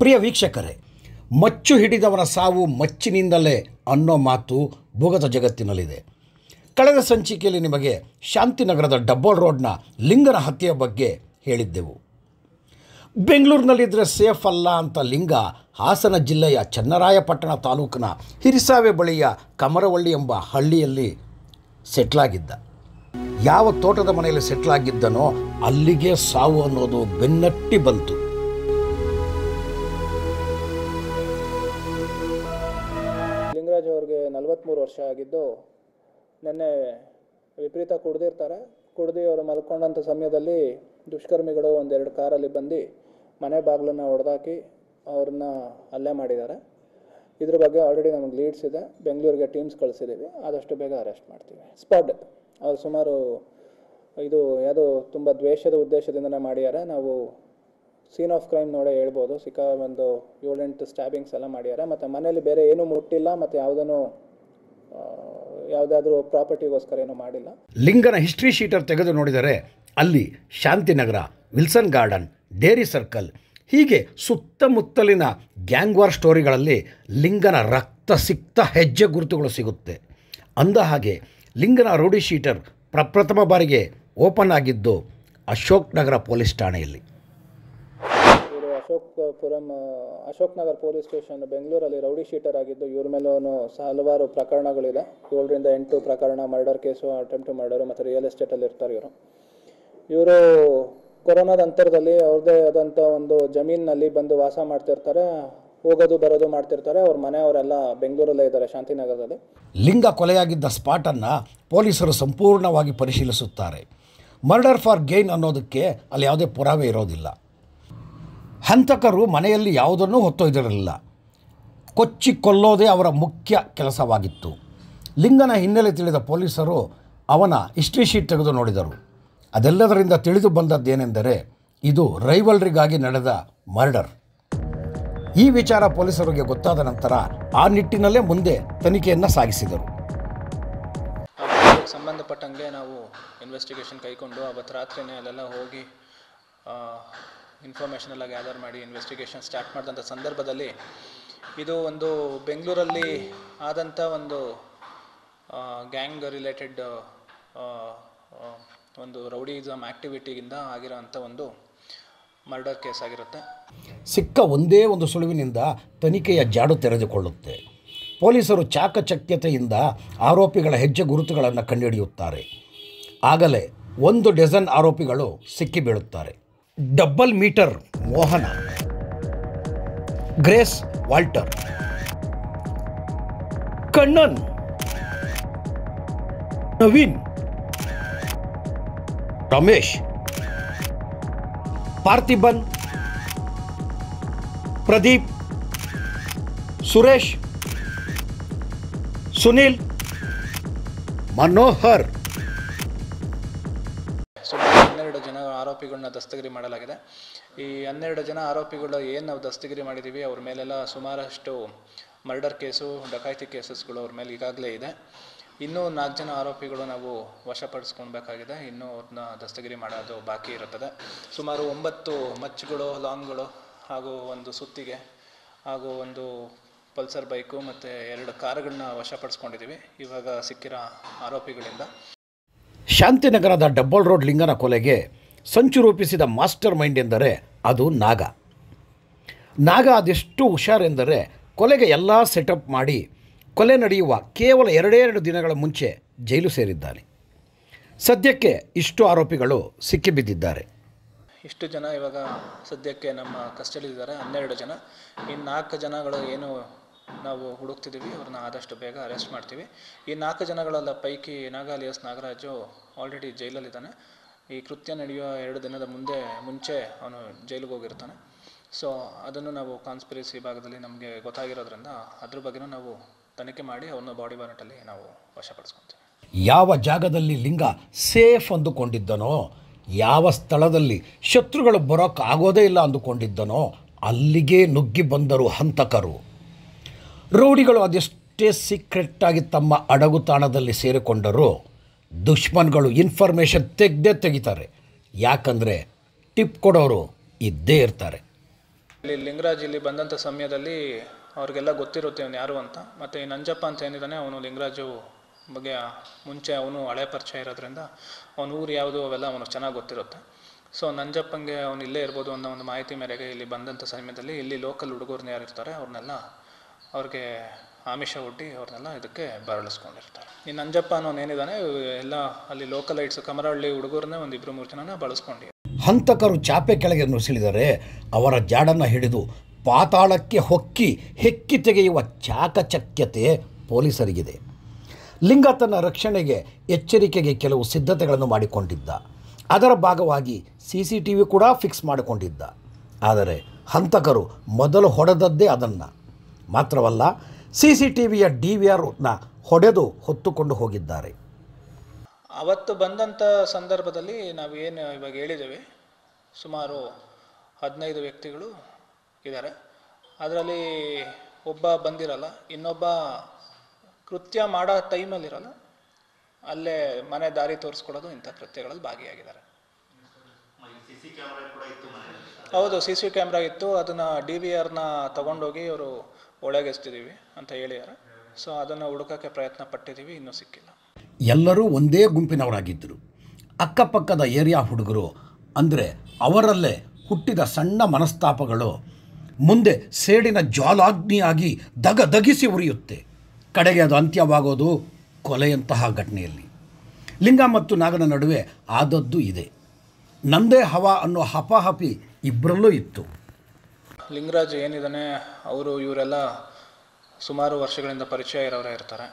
ಪ್ರಿಯ ವೀಕ್ಷಕರೇ ಮಚ್ಚು ಹಿಡಿದವನ ಸಾವು ಮಚ್ಚಿನಿಂದಲೇ ಅನ್ನೋ ಮಾತು ಭೂಗತ ಜಗತ್ತಿನಲ್ಲಿದೆ ಕಳೆದ ಸಂಚಿಕೆಯಲ್ಲಿ ನಿಮಗೆ ಶಾಂತಿನಗರದ ಡಬ್ಬಲ್ ರೋಡ್ನ ಲಿಂಗನ ಹತ್ಯೆಯ ಬಗ್ಗೆ ಹೇಳಿದ್ದೆವು ಬೆಂಗಳೂರಿನಲ್ಲಿದ್ದರೆ ಸೇಫ್ ಅಲ್ಲ ಅಂತ ಲಿಂಗ ಹಾಸನ ಜಿಲ್ಲೆಯ ಚನ್ನರಾಯಪಟ್ಟಣ ತಾಲೂಕಿನ ಹಿರಿಸಾವೆ ಬಳಿಯ ಕಮರವಳ್ಳಿ ಎಂಬ ಹಳ್ಳಿಯಲ್ಲಿ ಸೆಟ್ಲಾಗಿದ್ದ ಯಾವ ತೋಟದ ಮನೆಯಲ್ಲಿ ಸೆಟ್ಲಾಗಿದ್ದನೋ ಅಲ್ಲಿಗೆ ಸಾವು ಅನ್ನೋದು ಬೆನ್ನಟ್ಟಿ ಬಂತು ಲಿಂಗರಾಜ್ ಅವ್ರಿಗೆ ನಲವತ್ತ್ಮೂರು ವರ್ಷ ಆಗಿದ್ದು ನಿನ್ನೆ ವಿಪರೀತ ಕುಡ್ದಿರ್ತಾರೆ ಕುಡ್ದು ಅವರು ಮಲ್ಕೊಂಡಂಥ ಸಮಯದಲ್ಲಿ ದುಷ್ಕರ್ಮಿಗಳು ಒಂದೆರಡು ಕಾರಲ್ಲಿ ಬಂದು ಮನೆ ಬಾಗಿಲನ್ನು ಹೊಡೆದಾಕಿ ಅವ್ರನ್ನ ಹಲ್ಲೆ ಮಾಡಿದ್ದಾರೆ ಇದ್ರ ಬಗ್ಗೆ ಆಲ್ರೆಡಿ ನಮಗೆ ಲೀಡ್ಸ್ ಇದೆ ಬೆಂಗಳೂರಿಗೆ ಟೀಮ್ಸ್ ಕಳಿಸಿದ್ದೀವಿ ಆದಷ್ಟು ಬೇಗ ಅರೆಸ್ಟ್ ಮಾಡ್ತೀವಿ ಸ್ಪಾಟ್ ಅವ್ರು ಸುಮಾರು ಇದು ಯಾವುದೋ ತುಂಬ ದ್ವೇಷದ ಉದ್ದೇಶದಿಂದನೇ ಮಾಡಿದ್ದಾರೆ ನಾವು ಸೀನ್ ಆಫ್ ಕ್ರೈಮ್ ನೋಡೇ ಹೇಳ್ಬೋದು ಸಿಕ್ಕ ಒಂದು ಏಳೆಂಟು ಸ್ಟ್ಯಾಬಿಂಗ್ಸ್ ಎಲ್ಲ ಮಾಡ್ಯಾರ ಮತ್ತು ಮನೇಲಿ ಬೇರೆ ಏನೂ ಮುಟ್ಟಿಲ್ಲ ಮತ್ತು ಯಾವುದೂ ಯಾವುದಾದ್ರೂ ಪ್ರಾಪರ್ಟಿಗೋಸ್ಕರ ಏನೂ ಮಾಡಿಲ್ಲ ಲಿಂಗನ ಹಿಸ್ಟ್ರಿ ಶೀಟರ್ ತೆಗೆದು ನೋಡಿದರೆ ಅಲ್ಲಿ Shantinagar Wilson Garden dairy circle ಹೀಗೆ ಸುತ್ತಮುತ್ತಲಿನ ಗ್ಯಾಂಗ್ ವಾರ್ ಸ್ಟೋರಿಗಳಲ್ಲಿ ಲಿಂಗನ ರಕ್ತ ಸಿಕ್ತ ಹೆಜ್ಜೆ ಗುರುತುಗಳು ಸಿಗುತ್ತೆ ಅಂದ ಹಾಗೆ ಲಿಂಗನ ರೌಡಿ ಶೀಟರ್ ಪ್ರಪ್ರಥಮ ಬಾರಿಗೆ ಓಪನ್ ಆಗಿದ್ದು ಅಶೋಕ್ ನಗರ ಪೊಲೀಸ್ ಠಾಣೆಯಲ್ಲಿ ಇವರು ಅಶೋಕ್ ಪುರಂ ಅಶೋಕ್ ನಗರ್ ಪೊಲೀಸ್ ಸ್ಟೇಷನ್ ಬೆಂಗಳೂರಲ್ಲಿ ರೌಡಿ ಶೀಟರ್ ಆಗಿದ್ದು ಇವ್ರ ಮೇಲೂ ಸಹ ಹಲವಾರು ಪ್ರಕರಣಗಳಿದೆ ಏಳರಿಂದ ಎಂಟು ಪ್ರಕರಣ ಮರ್ಡರ್ ಕೇಸು ಅಟೆಂಪ್ಟ್ ಮರ್ಡರು ಮತ್ತು ರಿಯಲ್ ಎಸ್ಟೇಟಲ್ಲಿ ಇರ್ತಾರೆ ಇವರು ಇವರು ಕೊರೋನಾದ ಅಂತರದಲ್ಲಿ ಅವ್ರದ್ದೇ ಆದಂಥ ಒಂದು ಜಮೀನಿನಲ್ಲಿ ಬಂದು ವಾಸ ಮಾಡ್ತಿರ್ತಾರೆ ಹೋಗೋದು ಬರೋದು ಮಾಡ್ತಿರ್ತಾರೆ ಅವ್ರ ಮನೆಯವರೆಲ್ಲ ಬೆಂಗಳೂರಲ್ಲೇ ಇದ್ದಾರೆ ಶಾಂತಿನಗರದಲ್ಲಿ ಲಿಂಗ ಕೊಲೆಯಾಗಿದ್ದ ಸ್ಪಾಟನ್ನು ಪೊಲೀಸರು ಸಂಪೂರ್ಣವಾಗಿ ಪರಿಶೀಲಿಸುತ್ತಾರೆ ಮರ್ಡರ್ ಫಾರ್ ಗೇನ್ ಅನ್ನೋದಕ್ಕೆ ಅಲ್ಲಿ ಯಾವುದೇ ಪುರಾವೆ ಇರೋದಿಲ್ಲ ಹಂತಕರು ಮನೆಯಲ್ಲಿ ಯಾವುದನ್ನೂ ಹೊತ್ತೊಯ್ದಿರಲಿಲ್ಲ ಕೊಚ್ಚಿ ಕೊಲ್ಲೋದೇ ಅವರ ಮುಖ್ಯ ಕೆಲಸವಾಗಿತ್ತು ಲಿಂಗನ ಹಿನ್ನೆಲೆ ತಿಳಿದ ಪೊಲೀಸರು ಅವನ ಹಿಸ್ಟ್ರಿ ಶೀಟ್ ತೆಗೆದು ನೋಡಿದರು ಅದೆಲ್ಲದರಿಂದ ತಿಳಿದು ಬಂದದ್ದೇನೆಂದರೆ ಇದು ರೈವಲ್ರಿಗಾಗಿ ನಡೆದ ಮರ್ಡರ್ ಈ ವಿಚಾರ ಪೊಲೀಸರಿಗೆ ಗೊತ್ತಾದ ನಂತರ ಆ ನಿಟ್ಟಿನಲ್ಲೇ ಮುಂದೆ ತನಿಖೆಯನ್ನು ಸಾಗಿಸಿದರು ಅದಕ್ಕೆ ಸಂಬಂಧಪಟ್ಟಂಗೆ ನಾವು ಇನ್ವೆಸ್ಟಿಗೇಷನ್ ಕೈಕೊಂಡು ಅವತ್ತು ರಾತ್ರಿನೇ ಅಲ್ಲೆಲ್ಲ ಹೋಗಿ ಇನ್ಫಾರ್ಮೇಷನ್ ಎಲ್ಲ ಗ್ಯಾದರ್ ಮಾಡಿ ಇನ್ವೆಸ್ಟಿಗೇಷನ್ ಸ್ಟಾರ್ಟ್ ಮಾಡಿದಂಥ ಸಂದರ್ಭದಲ್ಲಿ ಇದು ಒಂದು ಬೆಂಗಳೂರಲ್ಲಿ ಆದಂಥ ಒಂದು ಗ್ಯಾಂಗ್ ರಿಲೇಟೆಡ್ ಒಂದು ರೌಡಿಸಮ್ ಆ್ಯಕ್ಟಿವಿಟಿಗಿಂದ ಆಗಿರೋಂಥ ಒಂದು ಮರ್ಡರ್ ಕೇಸ್ ಆಗಿರುತ್ತೆ ಸಿಕ್ಕ ಒಂದೇ ಒಂದು ಸುಳಿವಿನಿಂದ ತನಿಖೆಯ ಜಾಡು ತೆರೆದುಕೊಳ್ಳುತ್ತೆ ಪೊಲೀಸರು ಚಾಕಚಕ್ಯತೆಯಿಂದ ಆರೋಪಿಗಳ ಹೆಜ್ಜೆ ಗುರುತುಗಳನ್ನು ಕಂಡುಹಿಡಿಯುತ್ತಾರೆ ಆಗಲೇ ಒಂದು ಡಜನ್ ಆರೋಪಿಗಳು ಸಿಕ್ಕಿಬೀಳುತ್ತಾರೆ double meter Mohan Grace Walter Kannan Naveen Ramesh Parthiban Pradeep Suresh Sunil Manohar ಸುಮಾರು ಹನ್ನೆರಡು ಜನ ಆರೋಪಿಗಳನ್ನ ದಸ್ತಗಿರಿ ಮಾಡಲಾಗಿದೆ ಈ ಹನ್ನೆರಡು ಜನ ಆರೋಪಿಗಳು ಏನು ನಾವು ದಸ್ತಗಿರಿ ಮಾಡಿದ್ದೀವಿ ಅವ್ರ ಮೇಲೆಲ್ಲ ಸುಮಾರಷ್ಟು ಮರ್ಡರ್ ಕೇಸು ಡಕಾಯಿತಿ ಕೇಸಸ್ಗಳು ಅವ್ರ ಮೇಲೆ ಈಗಾಗಲೇ ಇದೆ ಇನ್ನೂ ನಾಲ್ಕು ಜನ ಆರೋಪಿಗಳು ನಾವು ವಶಪಡಿಸ್ಕೊಳ್ಬೇಕಾಗಿದೆ ಇನ್ನೂ ಅವ್ರನ್ನ ದಸ್ತಗಿರಿ ಮಾಡೋದು ಬಾಕಿ ಇರುತ್ತದೆ ಸುಮಾರು ಒಂಬತ್ತು ಮಚ್ಚುಗಳು ಲಾಂಗ್ಗಳು ಹಾಗೂ ಒಂದು ಸುತ್ತಿಗೆ ಹಾಗೂ ಒಂದು ಪಲ್ಸರ್ ಬೈಕು ಮತ್ತು ಎರಡು ಕಾರುಗಳನ್ನ ವಶಪಡಿಸ್ಕೊಂಡಿದ್ದೀವಿ ಇವಾಗ ಸಿಕ್ಕಿರೋ ಆರೋಪಿಗಳಿಂದ ಶಾಂತಿನಗರದ ಡಬ್ಬಲ್ ರೋಡ್ ಲಿಂಗನ ಕೊಲೆಗೆ ಸಂಚು ರೂಪಿಸಿದ ಮಾಸ್ಟರ್ ಮೈಂಡ್ ಎಂದರೆ ಅದು ನಾಗ ನಾಗ ಅದೆಷ್ಟು ಹುಷಾರೆಂದರೆ ಕೊಲೆಗೆ ಎಲ್ಲ ಸೆಟಪ್ ಮಾಡಿ ಕೊಲೆ ನಡೆಯುವ ಕೇವಲ ಎರಡೇ ಎರಡು ದಿನಗಳ ಮುಂಚೆ ಜೈಲು ಸೇರಿದ್ದಾನೆ ಸದ್ಯಕ್ಕೆ ಇಷ್ಟು ಆರೋಪಿಗಳು ಸಿಕ್ಕಿಬಿದ್ದಿದ್ದಾರೆ ಇಷ್ಟು ಜನ ಇವಾಗ ಸದ್ಯಕ್ಕೆ ನಮ್ಮ ಕಸ್ಟಡಿಲಿದ್ದಾರೆ ಹನ್ನೆರಡು ಜನ ಇನ್ನು ನಾಲ್ಕು ಜನಗಳು ಏನು ನಾವು ಹುಡುಕ್ತಿದ್ದೀವಿ ಅವ್ರನ್ನ ಆದಷ್ಟು ಬೇಗ ಅರೆಸ್ಟ್ ಮಾಡ್ತೀವಿ ಈ ನಾಲ್ಕು ಜನಗಳೆಲ್ಲ ಪೈಕಿ ನಾಗಾಲಿಯಸ್ ನಾಗರಾಜು ಆಲ್ರೆಡಿ ಜೈಲಲ್ಲಿದ್ದಾನೆ ಈ ಕೃತ್ಯ ನಡೆಯುವ ಎರಡು ದಿನದ ಮುಂದೆ ಮುಂಚೆ ಅವನು ಜೈಲಿಗೆ ಹೋಗಿರ್ತಾನೆ ಸೊ ಅದನ್ನು ನಾವು ಕಾನ್ಸ್ಪಿರಸಿ ಭಾಗದಲ್ಲಿ ನಮಗೆ ಗೊತ್ತಾಗಿರೋದ್ರಿಂದ ಅದ್ರ ಬಗ್ಗೆನೂ ನಾವು ತನಿಖೆ ಮಾಡಿ ಅವನ್ನ ಬಾಡಿ ವಾರಂಟಲ್ಲಿ ನಾವು ವಶಪಡಿಸ್ಕೊತೀವಿ ಯಾವ ಜಾಗದಲ್ಲಿ ಲಿಂಗ ಸೇಫ್ ಅಂದುಕೊಂಡಿದ್ದನೋ ಯಾವ ಸ್ಥಳದಲ್ಲಿ ಶತ್ರುಗಳು ಬರೋಕ್ಕಾಗೋದೇ ಇಲ್ಲ ಅಂದುಕೊಂಡಿದ್ದನೋ ಅಲ್ಲಿಗೆ ನುಗ್ಗಿ ಬಂದರು ಹಂತಕರು ರೌಡಿಗಳು ಅದೆಷ್ಟೇ ಸೀಕ್ರೆಟ್ಟಾಗಿ ತಮ್ಮ ಅಡಗುತಾಣದಲ್ಲಿ ಸೇರಿಕೊಂಡರೂ ದುಶ್ಮನ್ಗಳು ಇನ್ಫಾರ್ಮೇಷನ್ ತೆಗೆದೇ ತೆಗಿತಾರೆ ಯಾಕಂದರೆ ಟಿಪ್ ಕೊಡೋರು ಇದ್ದೇ ಇರ್ತಾರೆ ಇಲ್ಲಿ ಲಿಂಗರಾಜ್ ಇಲ್ಲಿ ಬಂದಂಥ ಸಮಯದಲ್ಲಿ ಅವ್ರಿಗೆಲ್ಲ ಗೊತ್ತಿರುತ್ತೆ ಅವನು ಯಾರು ಅಂತ ಮತ್ತು ಈ ನಂಜಪ್ಪ ಅಂತ ಏನಿದ್ದಾನೆ ಅವನು ಲಿಂಗರಾಜು ಬಗ್ಗೆ ಮುಂಚೆ ಅವನು ಹಳೆ ಪರಿಚಯ ಇರೋದ್ರಿಂದ ಅವನ ಊರು ಯಾವುದು ಅವೆಲ್ಲ ಅವನಿಗೆ ಚೆನ್ನಾಗಿ ಗೊತ್ತಿರುತ್ತೆ ಸೊ ನಂಜಪ್ಪಂಗೆ ಅವನು ಇಲ್ಲೇ ಇರ್ಬೋದು ಅನ್ನೋ ಒಂದು ಮಾಹಿತಿ ಮೇರೆಗೆ ಇಲ್ಲಿ ಬಂದಂಥ ಸಮಯದಲ್ಲಿ ಇಲ್ಲಿ ಲೋಕಲ್ ಹುಡುಗರನ್ನ ಯಾರು ಇರ್ತಾರೆ ಅವ್ರನ್ನೆಲ್ಲ ಅವ್ರಿಗೆ ಆಮಿಷ ಒಡ್ಡಿ ಅವ್ರನ್ನೆಲ್ಲ ಇದಕ್ಕೆ ಬರಳಿಸ್ಕೊಂಡಿರ್ತಾರೆ ಈ ನಂಜಪ್ಪ ಅನ್ನೋನು ಏನಿದ್ದಾನೆ ಎಲ್ಲ ಅಲ್ಲಿ ಲೋಕಲ್ ಐಟ್ಸ್ ಕಮರಹಳ್ಳಿ ಹುಡುಗರನ್ನೇ ಒಂದು ಇಬ್ಬರು ಮೂರು ಜನನ ಬಳಸ್ಕೊಂಡು ಹಂತಕರು ಚಾಪೆ ಕೆಳಗೆ ನುಸಿಳಿದರೆ ಅವರ ಜಾಡನ್ನು ಹಿಡಿದು ಪಾತಾಳಕ್ಕೆ ಹೊಕ್ಕಿ ಹೆಕ್ಕಿ ತೆಗೆಯುವ ಚಾಕಚಕ್ಯತೆ ಪೊಲೀಸರಿಗಿದೆ ಲಿಂಗ ತನ್ನ ರಕ್ಷಣೆಗೆ ಎಚ್ಚರಿಕೆಗೆ ಕೆಲವು ಸಿದ್ಧತೆಗಳನ್ನು ಮಾಡಿಕೊಂಡಿದ್ದ ಅದರ ಭಾಗವಾಗಿ ಸಿ ಸಿ ಟಿ ವಿ ಕೂಡ ಫಿಕ್ಸ್ ಮಾಡಿಕೊಂಡಿದ್ದ ಆದರೆ ಹಂತಕರು ಮೊದಲು ಹೊಡೆದದ್ದೇ ಅದನ್ನು ಮಾತ್ರವಲ್ಲ ಸಿ ಸಿ ಟಿ ವಿಯ ಡಿ ವಿ ಆರ್ನ ಹೊಡೆದು ಹೊತ್ತುಕೊಂಡು ಹೋಗಿದ್ದಾರೆ ಅವತ್ತು ಬಂದಂಥ ಸಂದರ್ಭದಲ್ಲಿ ನಾವು ಏನು ಇವಾಗ ಹೇಳಿದ್ದೇವೆ ಸುಮಾರು ಹದಿನೈದು ವ್ಯಕ್ತಿಗಳು ಇದ್ದಾರೆ ಅದರಲ್ಲಿ ಒಬ್ಬ ಬಂದಿರಲ್ಲ ಇನ್ನೊಬ್ಬ ಕೃತ್ಯ ಮಾಡೋ ಟೈಮಲ್ಲಿರಲ್ಲ ಅಲ್ಲೇ ಮನೆ ದಾರಿ ತೋರಿಸ್ಕೊಡೋದು ಇಂಥ ಕೃತ್ಯಗಳಲ್ಲಿ ಭಾಗಿಯಾಗಿದ್ದಾರೆ ಹೌದು ಸಿ ಸಿ ಕ್ಯಾಮ್ರಾ ಇತ್ತು ಅದನ್ನು ಡಿ ವಿ ಆರ್ನ ತಗೊಂಡೋಗಿ ಅವರು ಒಳಗೆಸ್ತಿದ್ದೀವಿ ಅಂತ ಹೇಳಿದ್ದಾರೆ ಸೊ ಅದನ್ನು ಹುಡುಕೋಕ್ಕೆ ಪ್ರಯತ್ನ ಪಟ್ಟಿದ್ದೀವಿ ಇನ್ನೂ ಸಿಕ್ಕಿಲ್ಲ ಎಲ್ಲರೂ ಒಂದೇ ಗುಂಪಿನವರಾಗಿದ್ದರು ಅಕ್ಕಪಕ್ಕದ ಏರಿಯಾ ಹುಡುಗರು ಅಂದರೆ ಅವರಲ್ಲೇ ಹುಟ್ಟಿದ ಸಣ್ಣ ಮನಸ್ತಾಪಗಳು ಮುಂದೆ ಸೇಡಿನ ಜ್ವಾಲಾಗ್ನಿಯಾಗಿ ದಗ ದಗಿಸಿ ಉರಿಯುತ್ತೆ ಕಡೆಗೆ ಅದು ಅಂತ್ಯವಾಗೋದು ಕೊಲೆಯಂತಹ ಘಟನೆಯಲ್ಲಿ ಲಿಂಗ ಮತ್ತು ನಾಗನ ನಡುವೆ ಆದದ್ದು ಇದೆ ನಂದೇ ಹವಾ ಅನ್ನೋ ಹಪಾಹಪಿ ಇಬ್ಬರಲ್ಲೂ ಇತ್ತು ಲಿಂಗರಾಜ್ ಏನಿದ್ದಾನೆ ಅವರು ಇವರೆಲ್ಲ ಸುಮಾರು ವರ್ಷಗಳಿಂದ ಪರಿಚಯ ಇರೋರೇ ಇರ್ತಾರೆ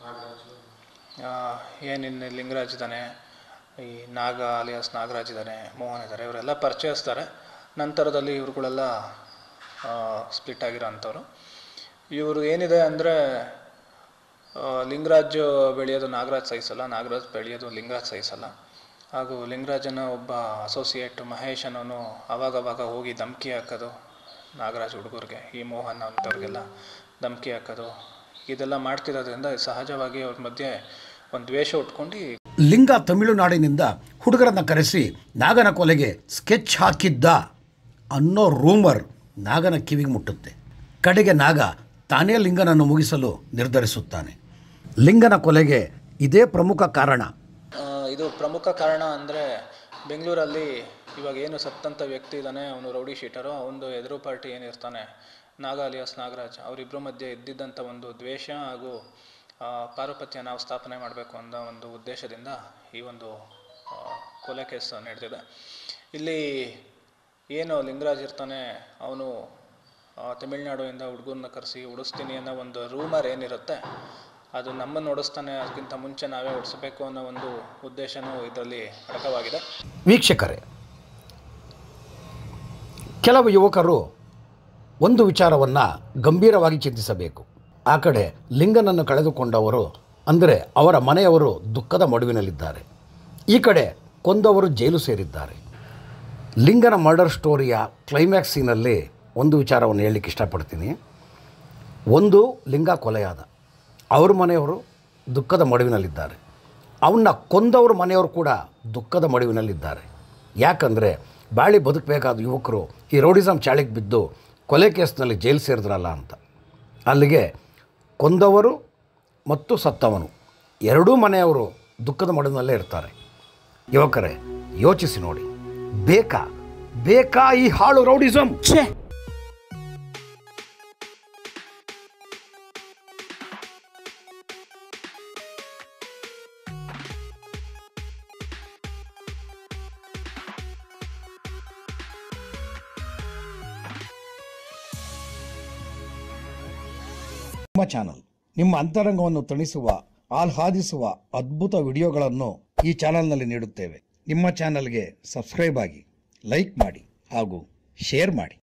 ಏನಿನ್ನು ಲಿಂಗರಾಜ್ ಇದ್ದಾನೆ ಈ ನಾಗ ಅಲಿಯಾಸ್ ನಾಗರಾಜ್ ಇದ್ದಾನೆ ಮೋಹನ್ ಇದ್ದಾರೆ ಇವರೆಲ್ಲ ಪರಿಚಯಿಸ್ತಾರೆ ನಂತರದಲ್ಲಿ ಇವ್ರುಗಳೆಲ್ಲ ಸ್ಪ್ಲಿಟ್ ಆಗಿರೋ ಅಂಥವ್ರು ಇವರು ಏನಿದೆ ಅಂದರೆ ಲಿಂಗರಾಜ್ ಬೆಳೆಯೋದು ನಾಗರಾಜ್ ಸಹಿಸಲ್ಲ ನಾಗರಾಜ್ ಬೆಳೆಯೋದು ಲಿಂಗರಾಜ್ ಸಹಿಸಲ್ಲ ಹಾಗೂ ಲಿಂಗರಾಜನ ಒಬ್ಬ ಅಸೋಸಿಯೇಟ್ ಮಹೇಶ್ ಅನ್ನೋನು ಅವಾಗವಾಗ ಹೋಗಿ ಧಮ್ಕಿ ಹಾಕೋದು ನಾಗರಾಜ್ ಹುಡುಗರಿಗೆ ಈ ಮೋಹನ್ ಅಂಥವ್ರಿಗೆಲ್ಲ ಧಮ್ಕಿ ಹಾಕೋದು ಇದೆಲ್ಲ ಮಾಡ್ತಿರೋದ್ರಿಂದ ಸಹಜವಾಗಿ ಅವ್ರ ಮಧ್ಯೆ ಒಂದು ದ್ವೇಷ ಉಟ್ಕೊಂಡು ಲಿಂಗ ತಮಿಳುನಾಡಿನಿಂದ ಹುಡುಗರನ್ನು ಕರೆಸಿ ನಾಗನ ಕೊಲೆಗೆ ಸ್ಕೆಚ್ ಹಾಕಿದ್ದ ಅನ್ನೋ ರೂಮರ್ ನಾಗನ ಕಿವಿಗೆ ಮುಟ್ಟುತ್ತೆ ಕಡೆಗೆ ನಾಗ ತಾನೇ ಲಿಂಗನನ್ನು ಮುಗಿಸಲು ನಿರ್ಧರಿಸುತ್ತಾನೆ ಲಿಂಗನ ಕೊಲೆಗೆ ಇದೇ ಪ್ರಮುಖ ಕಾರಣ ಆ, ಇದು ಪ್ರಮುಖ ಕಾರಣ ಅಂದರೆ ಬೆಂಗಳೂರಲ್ಲಿ ಇವಾಗ ಏನು ಸತ್ತಂಥ ವ್ಯಕ್ತಿ ಇದ್ದಾನೆ ಅವನು ರೌಡಿ ಶೀಟರು ಅವನದು ಎದುರು ಪಾರ್ಟಿ ಏನಿರ್ತಾನೆ ನಾಗ ಅಲಿಯಾಸ್ ನಾಗರಾಜ್ ಅವರಿಬ್ಬರ ಮಧ್ಯೆ ಇದ್ದಿದ್ದಂಥ ಒಂದು ದ್ವೇಷ ಹಾಗೂ ಆ, ಪಾರುಪತ್ಯ ನಾವು ಸ್ಥಾಪನೆ ಮಾಡಬೇಕು ಅನ್ನೋ ಒಂದು ಉದ್ದೇಶದಿಂದ ಈ ಒಂದು ಆ, ಕೊಲೆ ಕೇಸ್ ನಡೆದಿದೆ ಇಲ್ಲಿ ಏನು ಲಿಂಗರಾಜ್ ಇರ್ತಾನೆ ಅವನು ತಮಿಳ್ನಾಡಿಂದ ಹುಡುಗರನ್ನ ಕರೆಸಿ ಉಡಿಸ್ತೀನಿ ಅನ್ನೋ ಒಂದು ರೂಮರ್ ಏನಿರುತ್ತೆ ಅದು ನಮ್ಮನ್ನು ಓಡಿಸ್ತಾನೆ ಅದಕ್ಕಿಂತ ಮುಂಚೆ ನಾವೇ ಓಡಿಸ್ಬೇಕು ಅನ್ನೋ ಒಂದು ಉದ್ದೇಶನೂ ಇದರಲ್ಲಿ ಅಡಕವಾಗಿದೆ ವೀಕ್ಷಕರೇ ಕೆಲವು ಯುವಕರು ಒಂದು ವಿಚಾರವನ್ನು ಗಂಭೀರವಾಗಿ ಚಿಂತಿಸಬೇಕು ಆ ಕಡೆ ಲಿಂಗನನ್ನು ಕಳೆದುಕೊಂಡವರು ಅಂದರೆ ಅವರ ಮನೆಯವರು ದುಃಖದ ಮಡುವಿನಲ್ಲಿದ್ದಾರೆ ಈ ಕಡೆ ಕೊಂದವರು ಜೈಲು ಸೇರಿದ್ದಾರೆ ಲಿಂಗನ ಮರ್ಡರ್ ಸ್ಟೋರಿಯ ಕ್ಲೈಮ್ಯಾಕ್ಸ್ ಸೀನಲ್ಲಿ ಒಂದು ವಿಚಾರವನ್ನು ಹೇಳಲಿಕ್ಕೆ ಇಷ್ಟಪಡ್ತೀನಿ ಒಂದು ಲಿಂಗ ಕೊಲೆಯಾದ ಅವ್ರ ಮನೆಯವರು ದುಃಖದ ಮಡುವಿನಲ್ಲಿದ್ದಾರೆ ಅವನ್ನ ಕೊಂದವ್ರ ಮನೆಯವರು ಕೂಡ ದುಃಖದ ಮಡುವಿನಲ್ಲಿದ್ದಾರೆ ಯಾಕಂದರೆ ಬಾಳಿ ಬದುಕಬೇಕಾದ ಯುವಕರು ಈ ರೌಡಿಸಮ್ ಚಾಳಿಗೆ ಬಿದ್ದು ಕೊಲೆ ಕೇಸ್ನಲ್ಲಿ ಜೈಲು ಸೇರಿದ್ರಲ್ಲ ಅಂತ ಅಲ್ಲಿಗೆ ಕೊಂದವರು ಮತ್ತು ಸತ್ತವನು ಎರಡೂ ಮನೆಯವರು ದುಃಖದ ಮಡುವಿನಲ್ಲೇ ಇರ್ತಾರೆ ಯುವಕರೇ ಯೋಚಿಸಿ ನೋಡಿ ಬೇಕಾ ಬೇಕಾ ಈ ಹಾಳು ರೌಡಿಸಮ್ ಛೇ ನಿಮ್ಮ ಚಾನಲ್ ನಿಮ್ಮ ಅಂತರಂಗವನ್ನು ತಣಿಸುವ ಆಹ್ಲಾದಿಸುವ ಅದ್ಭುತ ವಿಡಿಯೋಗಳನ್ನು ಈ ಚಾನಲ್ನಲ್ಲಿ ನೀಡುತ್ತೇವೆ ನಿಮ್ಮ ಚಾನಲ್ಗೆ ಸಬ್ಸ್ಕ್ರೈಬ್ ಆಗಿ ಲೈಕ್ ಮಾಡಿ ಹಾಗೂ ಶೇರ್ ಮಾಡಿ